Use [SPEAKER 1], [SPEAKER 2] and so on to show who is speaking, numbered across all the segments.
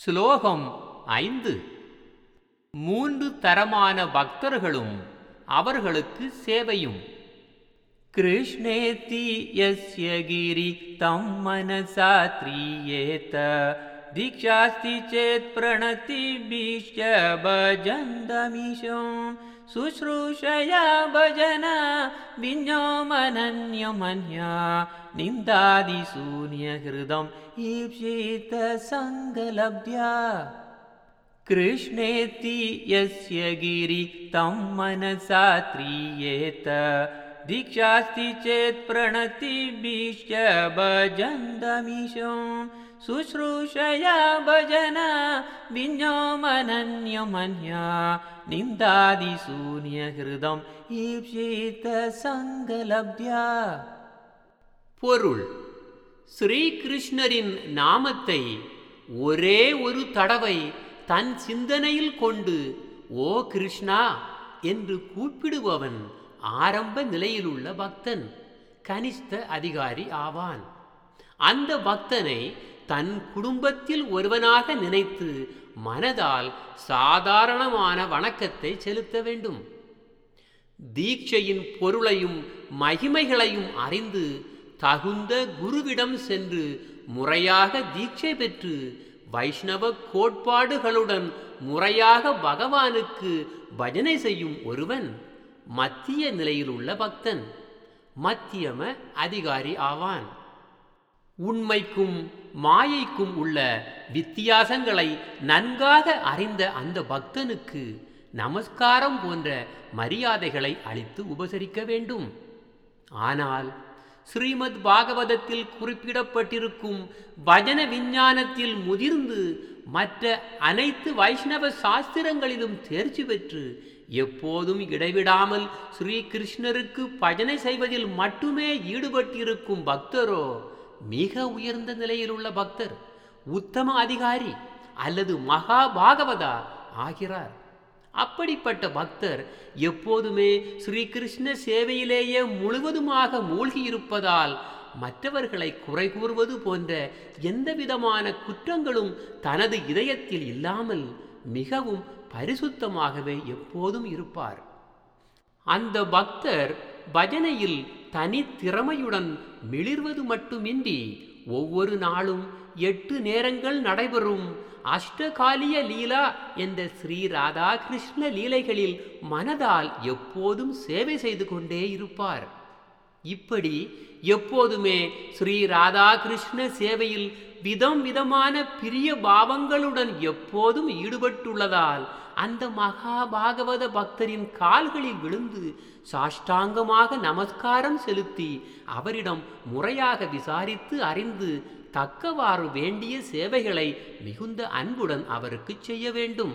[SPEAKER 1] ஸ்லோகம் ஐந்து மூன்று தரமான பக்தர்களும் அவர்களுக்கு சேவையும் கிருஷ்ணேத்தி யஸ்ய கிரி தம் மனசா த்ரியேத தீக்ஷாஸ்தி சேத் பிரணதி பீஷ்ய பஜந்தமிஷம் சுശ്രൂഷയാ ഭജന വിഞ്ഞോമനന്യമന്യാ നിന്ദാദിശൂന്യഹൃദം ഈപ്സിത സങ്കലബ്ധ്യാ कृष्णेति यस्य गिरि तं मनसा त्रियेत दीक्षास्ति चेत् प्रणतिभीश्च भजन्तमीशं शुश्रूषया भजन विञ्जोमनन्यमन्या निन्दादिशून्यहृदम् ईप्सित सङ्गलब्ध्या பொருள் ஸ்ரீகிருஷ்ணரின் நாமத்தை ஒரே ஒரு தடவை தன் சிந்தனையில் கொண்டு ஓ கிருஷ்ணா என்று கூப்பிடுபவன் ஆரம்ப நிலையிலுள்ள பக்தன் கனிஷ்ட அதிகாரி ஆவான் அந்த பக்தனை தன் குடும்பத்தில் ஒருவனாக நினைத்து மனதால் சாதாரணமான வணக்கத்தை செலுத்த வேண்டும் தீட்சையின் பொருளையும் மகிமைகளையும் அறிந்து தகுந்த குருவிடம் சென்று முறையாக தீட்சை பெற்று வைஷ்ணவ கோட்பாடுகளுடன் முறையாக பகவானுக்கு பஜனை செய்யும் ஒருவன் மத்திய நிலையில் உள்ள பக்தன் மத்தியம அதிகாரி ஆவான் உண்மைக்கும் மாயைக்கும் உள்ள வித்தியாசங்களை நன்காக அறிந்த அந்த பக்தனுக்கு நமஸ்காரம் போன்ற மரியாதைகளை அளித்து உபசரிக்க வேண்டும் ஆனால் ஸ்ரீமத் பாகவதத்தில் குறிப்பிடப்பட்டிருக்கும் பஜன விஞ்ஞானத்தில் முதிர்ந்து மற்ற அனைத்து வைஷ்ணவ சாஸ்திரங்களிலும் தேர்ச்சி பெற்று எப்போதும் இடைவிடாமல் ஸ்ரீ கிருஷ்ணருக்கு பஜனை செய்வதில் மட்டுமே ஈடுபட்டிருக்கும் பக்தரோ மிக உயர்ந்த நிலையில் உள்ள பக்தர் உத்தம அதிகாரி அல்லது மகா பாகவதா ஆகிறார் அப்படிப்பட்ட பக்தர் எப்போதுமே ஸ்ரீகிருஷ்ண சேவையிலேயே முழுவதுமாக மூழ்கியிருப்பதால் மற்றவர்களை குறை கூறுவது போன்ற எந்த விதமான குற்றங்களும் தனது இதயத்தில் இல்லாமல் மிகவும் பரிசுத்தமாகவே எப்போதும் இருப்பார் அந்த பக்தர் பஜனையில் தனித்திறமையுடன் மிளிர்வது மட்டுமின்றி ஒவ்வொரு நாளும் எட்டு நேரங்கள் நடைபெறும் அஷ்டகாலிய லீலா என்ற ஸ்ரீ ராதாகிருஷ்ண லீலைகளில் மனதால் எப்போதும் சேவை செய்து கொண்டே இருப்பார் இப்படி எப்போதுமே ஸ்ரீ ராதாகிருஷ்ண சேவையில் விதம் விதமான பிரிய பாவங்களுடன் எப்போதும் ஈடுபட்டுள்ளதால் அந்த மகா பாகவத பக்தரின் கால்களில் விழுந்து சாஷ்டாங்கமாக நமஸ்காரம் செலுத்தி அவரிடம் முறையாக விசாரித்து அறிந்து தக்கவாறு வேண்டிய சேவைகளை மிகுந்த அன்புடன் அவருக்கு செய்ய வேண்டும்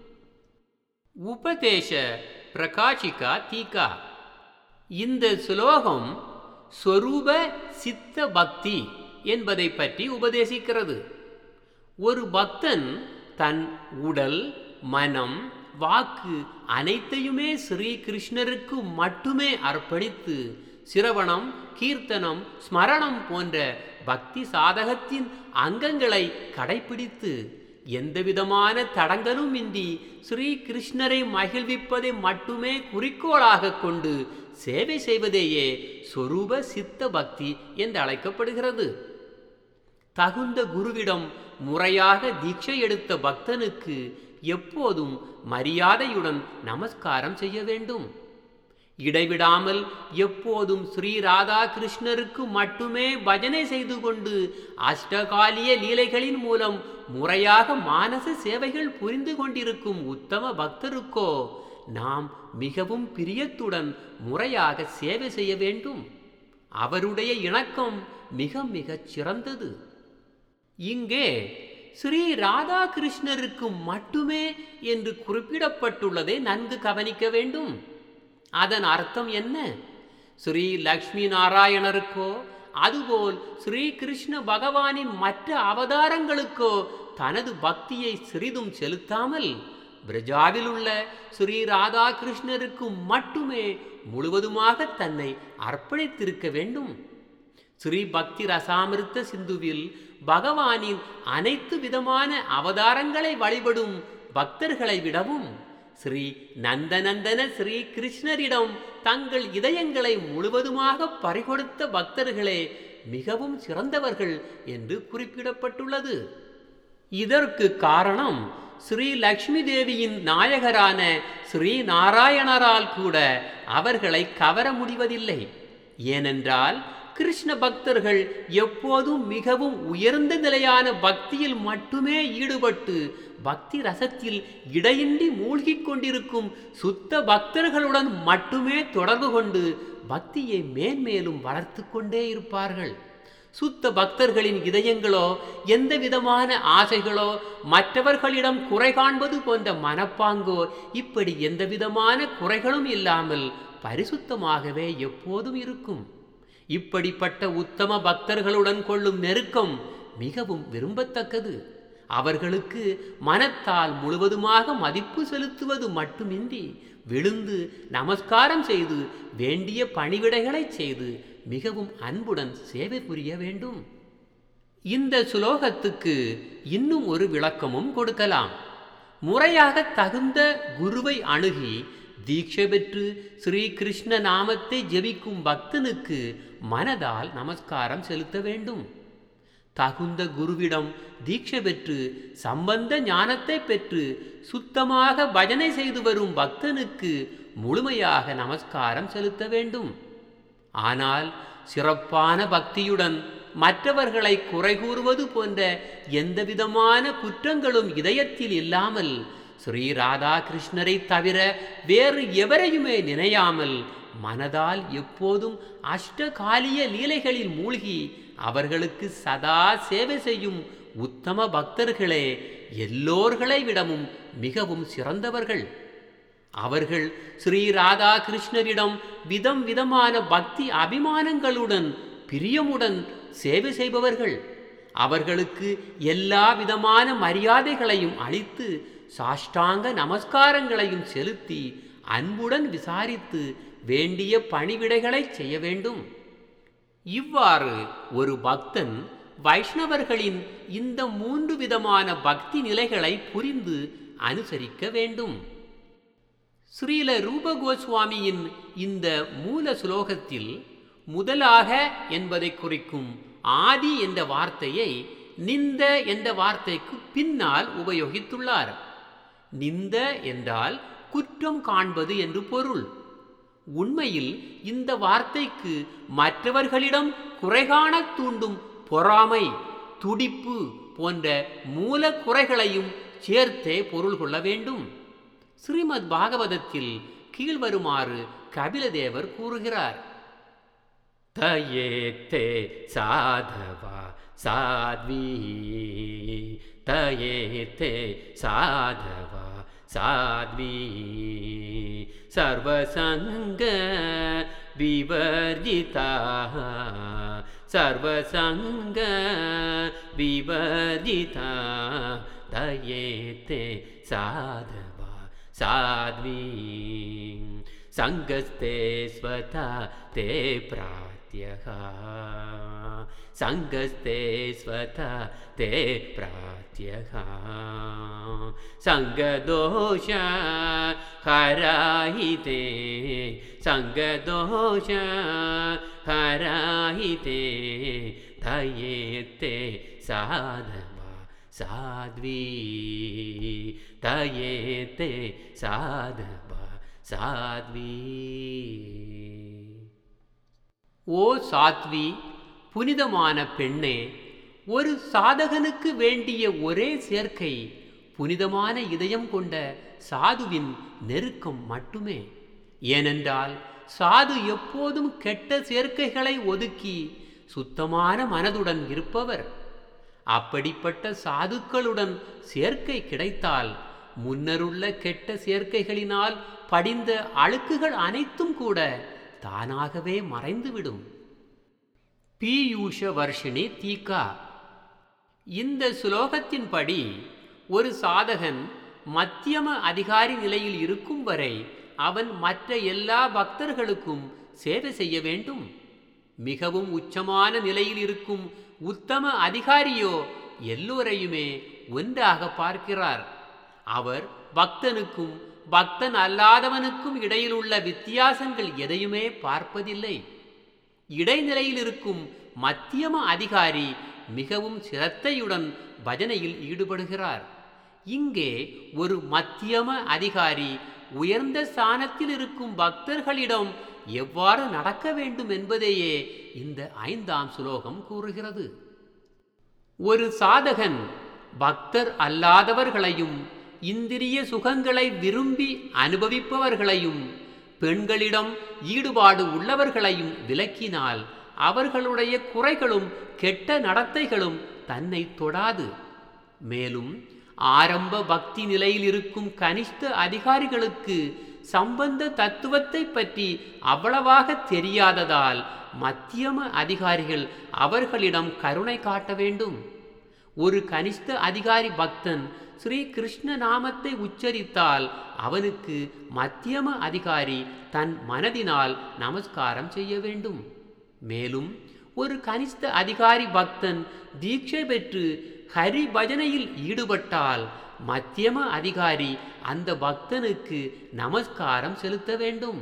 [SPEAKER 1] உபதேச பிரகாஷிகா தீகா இந்த சுலோகம் ஸ்வரூப சித்த பக்தி என்பதை பற்றி உபதேசிக்கிறது ஒரு பக்தன் தன் உடல் மனம் வாக்கு அனைத்தையுமே ஸ்ரீ கிருஷ்ணருக்கு மட்டுமே அர்ப்பணித்து சிரவணம் கீர்த்தனம் ஸ்மரணம் போன்ற பக்தி சாதகத்தின் அங்கங்களை கடைபிடித்து எந்தவிதமான தடங்கலும் இன்றி ஸ்ரீ கிருஷ்ணரை மகிழ்விப்பதை மட்டுமே குறிக்கோளாக கொண்டு சேவை செய்வதேயே சொரூப சித்த பக்தி என்று அழைக்கப்படுகிறது தகுந்த குருவிடம் முறையாக தீட்சை எடுத்த பக்தனுக்கு எப்போதும் மரியாதையுடன் நமஸ்காரம் செய்ய வேண்டும் இடைவிடாமல் எப்போதும் ஸ்ரீ ராதா கிருஷ்ணருக்கு மட்டுமே பஜனை செய்து கொண்டு அஷ்டகாலிய லீலைகளின் மூலம் முறையாக மானச சேவைகள் புரிந்து கொண்டிருக்கும் உத்தம பக்தருக்கோ நாம் மிகவும் பிரியத்துடன் முறையாக சேவை செய்ய வேண்டும் அவருடைய இணக்கம் மிக மிகச் சிறந்தது இங்கே ஸ்ரீ ராதாகிருஷ்ணருக்கு மட்டுமே என்று குறிப்பிடப்பட்டுள்ளதை நன்கு கவனிக்க வேண்டும் அதன் அர்த்தம் என்ன ஸ்ரீ லக்ஷ்மி நாராயணருக்கோ அதுபோல் ஸ்ரீ கிருஷ்ண பகவானின் மற்ற அவதாரங்களுக்கோ தனது பக்தியை சிறிதும் செலுத்தாமல் பிரஜாவில் உள்ள ஸ்ரீ ராதாகிருஷ்ணருக்கு மட்டுமே முழுவதுமாக தன்னை அர்ப்பணித்திருக்க வேண்டும் ஸ்ரீ பக்தி ரசாமிருத்த சிந்துவில் பகவானின் அனைத்து விதமான அவதாரங்களை வழிபடும் பக்தர்களை விடவும் ஸ்ரீ நந்தநந்தன ஸ்ரீ கிருஷ்ணரிடம் தங்கள் இதயங்களை முழுவதுமாக பறிகொடுத்த பக்தர்களே மிகவும் சிறந்தவர்கள் என்று குறிப்பிடப்பட்டுள்ளது இதற்கு காரணம் ஸ்ரீ லக்ஷ்மி தேவியின் நாயகரான ஸ்ரீ நாராயணரால் கூட அவர்களை கவர முடிவதில்லை ஏனென்றால் கிருஷ்ண பக்தர்கள் எப்போதும் மிகவும் உயர்ந்த நிலையான பக்தியில் மட்டுமே ஈடுபட்டு பக்தி ரசத்தில் இடையின்றி மூழ்கிக் கொண்டிருக்கும் சுத்த பக்தர்களுடன் மட்டுமே தொடர்பு கொண்டு பக்தியை மேன்மேலும் வளர்த்து கொண்டே இருப்பார்கள் சுத்த பக்தர்களின் இதயங்களோ எந்த விதமான ஆசைகளோ மற்றவர்களிடம் குறை காண்பது போன்ற மனப்பாங்கோ இப்படி எந்த விதமான குறைகளும் இல்லாமல் பரிசுத்தமாகவே எப்போதும் இருக்கும் இப்படிப்பட்ட உத்தம பக்தர்களுடன் கொள்ளும் நெருக்கம் மிகவும் விரும்பத்தக்கது அவர்களுக்கு மனத்தால் முழுவதுமாக மதிப்பு செலுத்துவது மட்டுமின்றி விழுந்து நமஸ்காரம் செய்து வேண்டிய பணிவிடைகளை செய்து மிகவும் அன்புடன் சேவை புரிய வேண்டும் இந்த சுலோகத்துக்கு இன்னும் ஒரு விளக்கமும் கொடுக்கலாம் முறையாக தகுந்த குருவை அணுகி தீட்சை பெற்று ஸ்ரீ கிருஷ்ண நாமத்தை ஜெபிக்கும் பக்தனுக்கு மனதால் நமஸ்காரம் செலுத்த வேண்டும் தகுந்த குருவிடம் தீட்சை பெற்று சம்பந்த ஞானத்தை பெற்று சுத்தமாக பஜனை செய்து வரும் பக்தனுக்கு முழுமையாக நமஸ்காரம் செலுத்த வேண்டும் ஆனால் சிறப்பான பக்தியுடன் மற்றவர்களை குறை கூறுவது போன்ற எந்தவிதமான குற்றங்களும் இதயத்தில் இல்லாமல் ஸ்ரீ ராதாகிருஷ்ணரை தவிர வேறு எவரையுமே நினையாமல் மனதால் எப்போதும் அஷ்டகாலிய லீலைகளில் மூழ்கி அவர்களுக்கு சதா சேவை செய்யும் உத்தம பக்தர்களே எல்லோர்களை விடமும் மிகவும் சிறந்தவர்கள் அவர்கள் ஸ்ரீ ராதாகிருஷ்ணரிடம் விதம் விதமான பக்தி அபிமானங்களுடன் பிரியமுடன் சேவை செய்பவர்கள் அவர்களுக்கு எல்லா விதமான மரியாதைகளையும் அளித்து சாஷ்டாங்க நமஸ்காரங்களையும் செலுத்தி அன்புடன் விசாரித்து வேண்டிய பணிவிடைகளை செய்ய வேண்டும் இவ்வாறு ஒரு பக்தன் வைஷ்ணவர்களின் இந்த மூன்று விதமான பக்தி நிலைகளை புரிந்து அனுசரிக்க வேண்டும் ஸ்ரீல ரூப கோஸ்வாமியின் இந்த மூல சுலோகத்தில் முதலாக என்பதை குறிக்கும் ஆதி என்ற வார்த்தையை நிந்த என்ற வார்த்தைக்கு பின்னால் உபயோகித்துள்ளார் நிந்த என்றால் குற்றம் காண்பது என்று பொருள் உண்மையில் இந்த வார்த்தைக்கு மற்றவர்களிடம் குறைகாணத் தூண்டும் பொறாமை துடிப்பு போன்ற மூல குறைகளையும் சேர்த்தே பொருள் கொள்ள வேண்டும் ஸ்ரீமத் பாகவதத்தில் கீழ்வருமாறு கபிலதேவர் கூறுகிறார் தயேத்தே சாதவா சாத்வி தயேத்தே சாதவா சாத்வி சர்வசங்க விவர்ஜிதா சர்வசங்க விவர்ஜிதா தயேத்தே சாதவா சாத்வி சங்கஸ்தே ஸ்வதா தே பிராத்யः சங்கஸ்தே ஸ்வதா தே பிராத்யः சங்கதோஷ ஹராஹிதே சங்கதோஷ ஹராஹிதே தயேத்தே சாதவா சாத்வி தயேத்தே சாதவா சாத்வி ஓ சாத்வி புனிதமான பெண்ணே ஒரு சாதகனுக்கு வேண்டிய ஒரே சேர்க்கை புனிதமான இதயம் கொண்ட சாதுவின் நெருக்கம் மட்டுமே ஏனென்றால் சாது எப்போதும் கெட்ட சேர்க்கைகளை ஒதுக்கி சுத்தமான மனதுடன் இருப்பவர் அப்படிப்பட்ட சாதுக்களுடன் சேர்க்கை கிடைத்தால் முன்னருள்ள கெட்ட சேர்க்கைகளினால் படிந்த அழுக்குகள் அனைத்தும் கூட தானாகவே மறைந்துவிடும் பீயூஷ வர்ஷினி தீகா இந்த சுலோகத்தின்படி ஒரு சாதகன் மத்தியம அதிகாரி நிலையில் இருக்கும் வரை அவன் மற்ற எல்லா பக்தர்களுக்கும் சேவை செய்ய வேண்டும் மிகவும் உச்சமான நிலையில் இருக்கும் உத்தம அதிகாரியோ எல்லோரையுமே ஒன்றாக பார்க்கிறார் அவர் பக்தனுக்கும் பக்தன் அல்லாதவனுக்கும் இடையில் உள்ள வித்தியாசங்கள் எதையுமே பார்ப்பதில்லை இடைநிலையில் இருக்கும் மத்தியம அதிகாரி மிகவும் சிரத்தையுடன் பஜனையில் ஈடுபடுகிறார் இங்கே ஒரு மத்தியம அதிகாரி உயர்ந்த ஸ்தானத்தில் இருக்கும் பக்தர்களிடம் எவ்வாறு நடக்க வேண்டும் என்பதையே இந்த ஐந்தாம் சுலோகம் கூறுகிறது ஒரு சாதகன் பக்தர் அல்லாதவர்களையும் இந்திரிய சுகங்களை விரும்பி அனுபவிப்பவர்களையும் பெண்களிடம் ஈடுபாடு உள்ளவர்களையும் விலக்கினால் அவர்களுடைய குறைகளும் கெட்ட நடத்தைகளும் தன்னை தொடாது மேலும் ஆரம்ப பக்தி நிலையில் இருக்கும் கனிஷ்ட அதிகாரிகளுக்கு சம்பந்த தத்துவத்தை பற்றி அவ்வளவாக தெரியாததால் மத்தியம அதிகாரிகள் அவர்களிடம் கருணை காட்ட வேண்டும் ஒரு கனிஷ்ட அதிகாரி பக்தன் ஸ்ரீ கிருஷ்ண நாமத்தை உச்சரித்தால் அவனுக்கு மத்தியம அதிகாரி தன் மனதினால் நமஸ்காரம் செய்ய வேண்டும் மேலும் ஒரு கனிஷ்ட அதிகாரி பக்தன் தீட்சை பெற்று ஹரி பஜனையில் ஈடுபட்டால் மத்தியம அதிகாரி அந்த பக்தனுக்கு நமஸ்காரம் செலுத்த வேண்டும்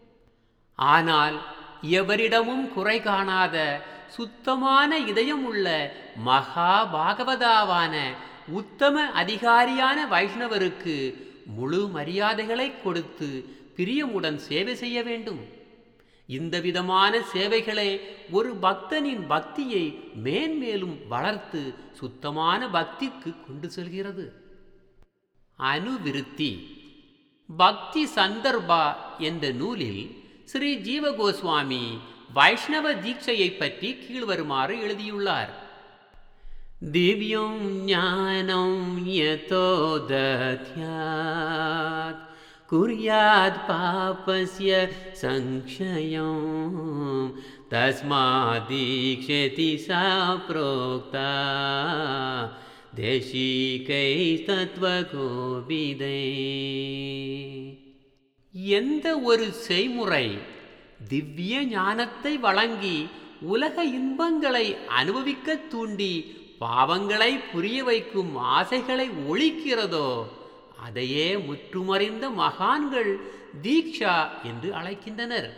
[SPEAKER 1] ஆனால் எவரிடமும் குறை காணாத சுத்தமான இதயம் உள்ள மகா பாகவதாவான உத்தம அதிகாரியான வைஷ்ணவருக்கு முழு மரியாதைகளை கொடுத்து பிரியமுடன் சேவை செய்ய வேண்டும் இந்த விதமான சேவைகளே ஒரு பக்தனின் பக்தியை மேன்மேலும் வளர்த்து சுத்தமான பக்திக்கு கொண்டு செல்கிறது அனுவிருத்தி பக்தி சந்தர்பா என்ற நூலில் ஸ்ரீ ஜீவ கோஸ்வாமி வைஷ்ணவ தீட்சையை பற்றி கீழ்வருமாறு எழுதியுள்ளார் திவ்யம் ஞானம் யதோ தத்யாத் குர்யாத் பாபஸ்ய சங்ஷயம் தஸ்மாதீக்ஷதி சா प्रोक्ता தேசிகைஸ்தத்வகோபிதை எந்த ஒரு செய்முறை திவ்ய ஞானத்தை வழங்கி உலக இன்பங்களை அனுபவிக்க தூண்டி பாவங்களை புரிய வைக்கும் ஆசைகளை ஒழிக்கிறதோ அதையே முற்றுமறிந்த மகான்கள் தீக்ஷா என்று அழைக்கின்றனர்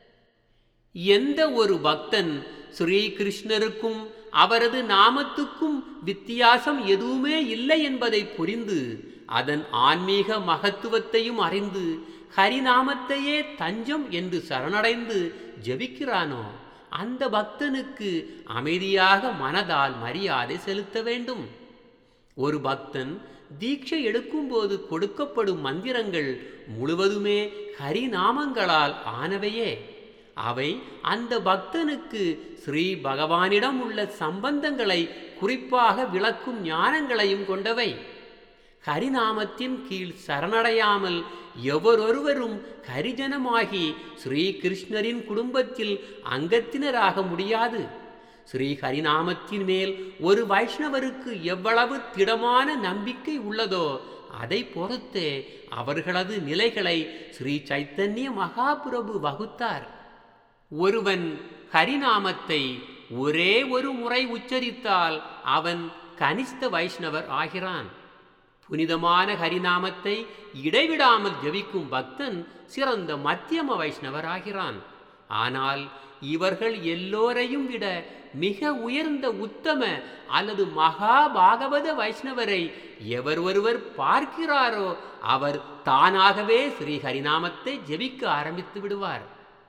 [SPEAKER 1] எந்த ஒரு பக்தன் ஸ்ரீ கிருஷ்ணருக்கும் அவரது நாமத்துக்கும் வித்தியாசம் எதுவுமே இல்லை என்பதை புரிந்து அதன் ஆன்மீக மகத்துவத்தையும் அறிந்து ஹரிநாமத்தையே தஞ்சம் என்று சரணடைந்து ஜெபிக்கிறானோ அந்த பக்தனுக்கு அமைதியாக மனதால் மரியாதை செலுத்த வேண்டும் ஒரு பக்தன் தீட்சை எடுக்கும்போது கொடுக்கப்படும் மந்திரங்கள் முழுவதுமே ஹரிநாமங்களால் ஆனவையே அவை அந்த பக்தனுக்கு ஸ்ரீ பகவானிடம் உள்ள சம்பந்தங்களை குறிப்பாக விளக்கும் ஞானங்களையும் கொண்டவை ஹரிநாமத்தின் கீழ் சரணடையாமல் எவரொருவரும் ஹரிஜனமாகி ஸ்ரீ கிருஷ்ணரின் குடும்பத்தில் அங்கத்தினராக முடியாது ஸ்ரீ ஹரிநாமத்தின் மேல் ஒரு வைஷ்ணவருக்கு எவ்வளவு திடமான நம்பிக்கை உள்ளதோ அதை பொறுத்தே அவர்களது நிலைகளை ஸ்ரீ சைத்தன்ய மகாபிரபு வகுத்தார் ஒருவன் ஹரிநாமத்தை ஒரே ஒரு முறை உச்சரித்தால் அவன் கனிஷ்ட வைஷ்ணவர் ஆகிறான் புனிதமான ஹரிநாமத்தை இடைவிடாமல் ஜபிக்கும் பக்தன் சிறந்த மத்தியம வைஷ்ணவர் ஆகிறான் ஆனால் இவர்கள் எல்லோரையும் விட மிக உயர்ந்த உத்தம அல்லது மகா பாகவத வைஷ்ணவரை எவர் ஒருவர் பார்க்கிறாரோ அவர் தானாகவே ஸ்ரீ ஹரிநாமத்தை ஜெபிக்க ஆரம்பித்து விடுவார்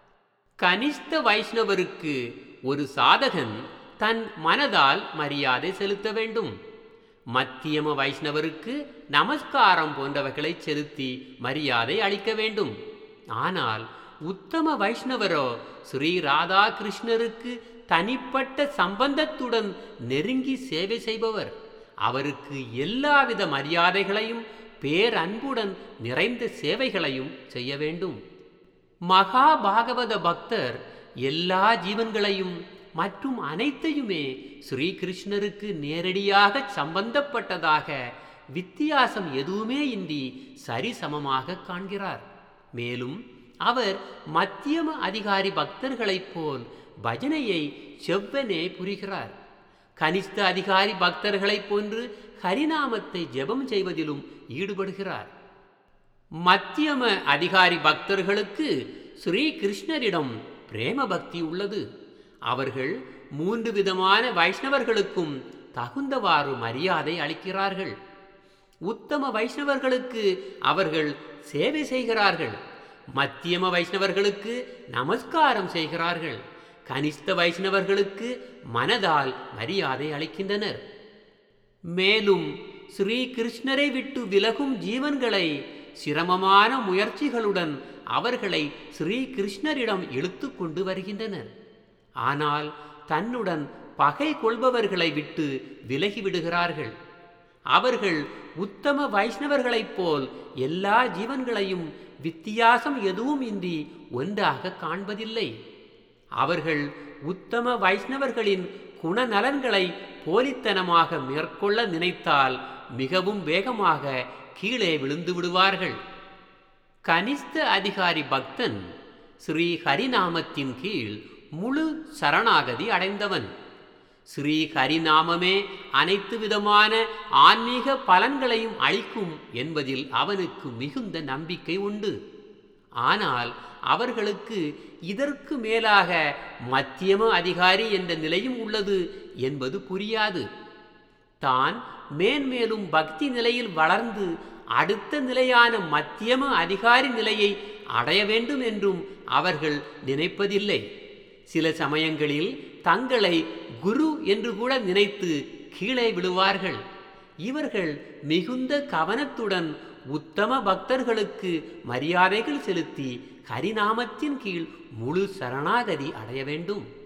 [SPEAKER 1] கனிஷ்ட வைஷ்ணவருக்கு ஒரு சாதகன் தன் மனதால் மரியாதை செலுத்த வேண்டும் மத்தியம வைஷ்ணவருக்கு நமஸ்காரம் போன்றவைகளை செலுத்தி மரியாதை அளிக்க வேண்டும் ஆனால் உத்தம வைஷ்ணவரோ ஸ்ரீ ராதா கிருஷ்ணருக்கு தனிப்பட்ட சம்பந்தத்துடன் நெருங்கி சேவை செய்பவர் அவருக்கு எல்லாவித மரியாதைகளையும் பேரன்புடன் நிறைந்த சேவைகளையும் செய்ய வேண்டும் மகா பாகவத பக்தர் எல்லா ஜீவன்களையும் மற்றும் அனைத்தையுமே ஸ்ரீ கிருஷ்ணருக்கு நேரடியாக சம்பந்தப்பட்டதாக வித்தியாசம் எதுவுமே இன்றி சரிசமமாக காண்கிறார் மேலும் அவர் மத்தியம அதிகாரி பக்தர்களைப் போல் பஜனையை செவ்வனே புரிகிறார் கனிஷ்ட அதிகாரி பக்தர்களைப் போன்று ஹரிநாமத்தை ஜெபம் செய்வதிலும் ஈடுபடுகிறார் மத்தியம அதிகாரி பக்தர்களுக்கு ஸ்ரீ கிருஷ்ணரிடம் பிரேம பக்தி உள்ளது அவர்கள் மூன்று விதமான வைஷ்ணவர்களுக்கும் தகுந்தவாறு மரியாதை அளிக்கிறார்கள் உத்தம வைஷ்ணவர்களுக்கு அவர்கள் சேவை செய்கிறார்கள் மத்தியம வைஷ்ணவர்களுக்கு நமஸ்காரம் செய்கிறார்கள் கனிஷ்ட வைஷ்ணவர்களுக்கு மனதால் மரியாதை அளிக்கின்றனர் மேலும் ஸ்ரீ கிருஷ்ணரை விட்டு விலகும் ஜீவன்களை சிரமமான முயற்சிகளுடன் அவர்களை ஸ்ரீ கிருஷ்ணரிடம் இழுத்து கொண்டு வருகின்றனர் ஆனால் தன்னுடன் பகை கொள்பவர்களை விட்டு விலகிவிடுகிறார்கள் அவர்கள் உத்தம வைஷ்ணவர்களைப் போல் எல்லா ஜீவன்களையும் வித்தியாசம் எதுவும் இன்றி ஒன்றாக காண்பதில்லை அவர்கள் உத்தம வைஷ்ணவர்களின் குணநலன்களை போலித்தனமாக மேற்கொள்ள நினைத்தால் மிகவும் வேகமாக கீழே விழுந்து விடுவார்கள் கனிஷ்ட அதிகாரி பக்தன் ஸ்ரீ ஹரிநாமத்தின் கீழ் முழு சரணாகதி அடைந்தவன் ஸ்ரீ ஹரிநாமமே அனைத்து விதமான ஆன்மீக பலன்களையும் அளிக்கும் என்பதில் அவனுக்கு மிகுந்த நம்பிக்கை உண்டு ஆனால் அவர்களுக்கு இதற்கு மேலாக மத்தியம அதிகாரி என்ற நிலையும் உள்ளது என்பது புரியாது தான் மேன்மேலும் பக்தி நிலையில் வளர்ந்து அடுத்த நிலையான மத்தியம அதிகாரி நிலையை அடைய வேண்டும் என்றும் அவர்கள் நினைப்பதில்லை சில சமயங்களில் தங்களை குரு என்று கூட நினைத்து கீழே விழுவார்கள் இவர்கள் மிகுந்த கவனத்துடன் உத்தம பக்தர்களுக்கு மரியாதைகள் செலுத்தி ஹரிநாமத்தின் கீழ் முழு சரணாகதி அடைய வேண்டும்